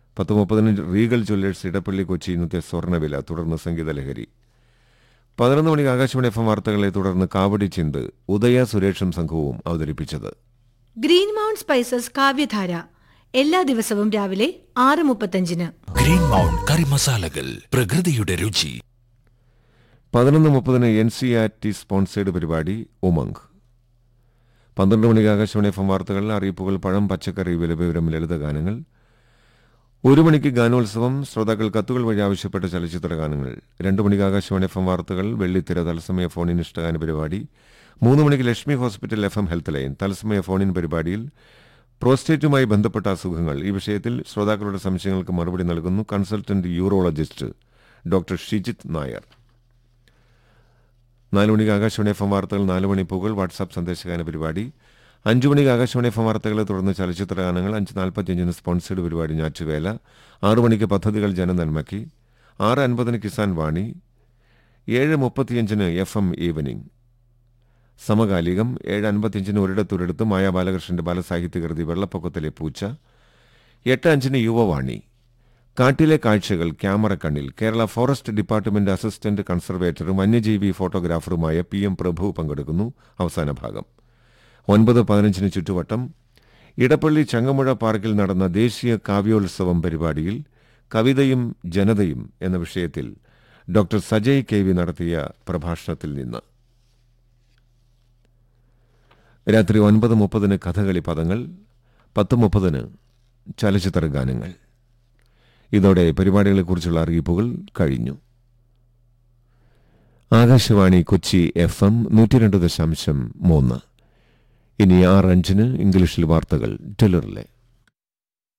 പത്ത് മുപ്പതിന് Regal Jewellers Edappally Kochi ഇന്നത്തെ സ്വർണ്ണവില തുടർന്ന് സംഗീത ലഹരി പതിനൊന്ന് മണിക്ക് ആകാശവാണി എഫ് എം വാർത്തകളെ തുടർന്ന് കാവടി ചിന്ത് ഉദയ സുരേഷും സംഘവും അവതരിപ്പിച്ചത് ഗ്രീൻ മൗണ്ട് സ്പൈസസ് കാവ്യധാര എല്ലാ ദിവസവും രാവിലെ ആറ് മുപ്പത്തഞ്ചിന് ഗ്രീൻ മൗണ്ട് കറി മസാലകൾ പ്രകൃതിയുടെ രുചി പതിനൊന്ന് മുപ്പതിന് N C R T sponsored പരിപാടി ഉമംഗ് പന്ത്രണ്ട് മണിക്ക് ആകാശവാണി എഫ് എം വാർത്തകൾ അറിയിപ്പുകൾ പഴം പച്ചക്കറി വിലവിവരം ലളിതഗാനങ്ങൾ ഒരു മണിക്ക് ഗാനോത്സവം ശ്രോതാക്കൾ കത്തുകൾ വഴി ആവശ്യപ്പെട്ട ചലച്ചിത്ര ഗാനങ്ങൾ രണ്ട് മണിക്ക് ആകാശവാണി എഫ് എം വാർത്തകൾ വെള്ളിത്തിര തത്സമയ ഫോണിൻ ഇഷ്ടഗാന പരിപാടി മൂന്ന് മണിക്ക് Lakshmi hospital F M health line തത്സമയ ഫോണിൻ പരിപാടിയിൽ പ്രോസ്റ്റേറ്റുമായി ബന്ധപ്പെട്ട അസുഖങ്ങൾ ഈ വിഷയത്തിൽ ശ്രോതാക്കളുടെ സംശയങ്ങൾക്ക് മറുപടി നൽകുന്നു consultant urologist doctor Shijith Nair നാല് മണിക്ക് ആകാശവാണി എഫ് എം വാർത്തകൾ നാല് മണി പൂകൾ വാട്സാപ്പ് സന്ദേശഗാന പരിപാടി അഞ്ചു മണിക്ക് ആകാശവാണി എഫ് എം വാർത്തകളെ തുടർന്ന് ചലച്ചിത്ര ഗാനങ്ങൾ അഞ്ച് നാൽപ്പത്തിയഞ്ചിന് സ്പോൺസേഡ് പരിപാടി ഞാറ്റുവേല ആറു മണിക്ക് പദ്ധതികൾ ജനനന്മയ്ക്ക് ആറ് അൻപതിന് കിസാൻ വാണി ഏഴ് മുപ്പത്തിയഞ്ചിന് എഫ് എം ഈവനിംഗ് സമകാലികം ഏഴ് അൻപത്തിയഞ്ചിന് ഒരിടത്തൊരിടത്ത് മായ ബാലകൃഷ്ണന്റെ ബാലസാഹിത്യകൃതി വെള്ളപ്പൊക്കത്തിലെ പൂച്ച എട്ട് അഞ്ചിന് യുവവാണി കാട്ടിലെ കാഴ്ചകൾ ക്യാമറ കണ്ണിൽ കേരള ഫോറസ്റ്റ് ഡിപ്പാർട്ട്മെന്റ് അസിസ്റ്റന്റ് കൺസർവേറ്ററും വന്യജീവി ഫോട്ടോഗ്രാഫറുമായ പി എം പ്രഭു പങ്കെടുക്കുന്നു അവസാന ഭാഗം ഒൻപത് പതിനഞ്ചിന് ചുറ്റുവട്ടം ഇടപ്പള്ളി ചങ്ങമ്പുഴ പാർക്കിൽ നടന്ന ദേശീയ കാവ്യോത്സവം പരിപാടിയിൽ കവിതയും ജനതയും എന്ന വിഷയത്തിൽ ഡോക്ടർ സജയ് കെ വി നടത്തിയ പ്രഭാഷണത്തിൽ നിന്ന് രാത്രി ഒൻപത് മുപ്പതിന് കഥകളി പദങ്ങൾ പത്ത് മുപ്പതിന് ചലച്ചിത്ര ഗാനങ്ങൾ ഇതോടെ പരിപാടികളെക്കുറിച്ചുള്ള അറിയിപ്പുകൾ കഴിഞ്ഞു ആകാശവാണി കൊച്ചി എഫ് എം നൂറ്റി രണ്ട് ദശാംശം മൂന്ന് ഇനി ആറ് അഞ്ചിന് ഇംഗ്ലീഷിൽ വാർത്തകൾ ടെലറിലെ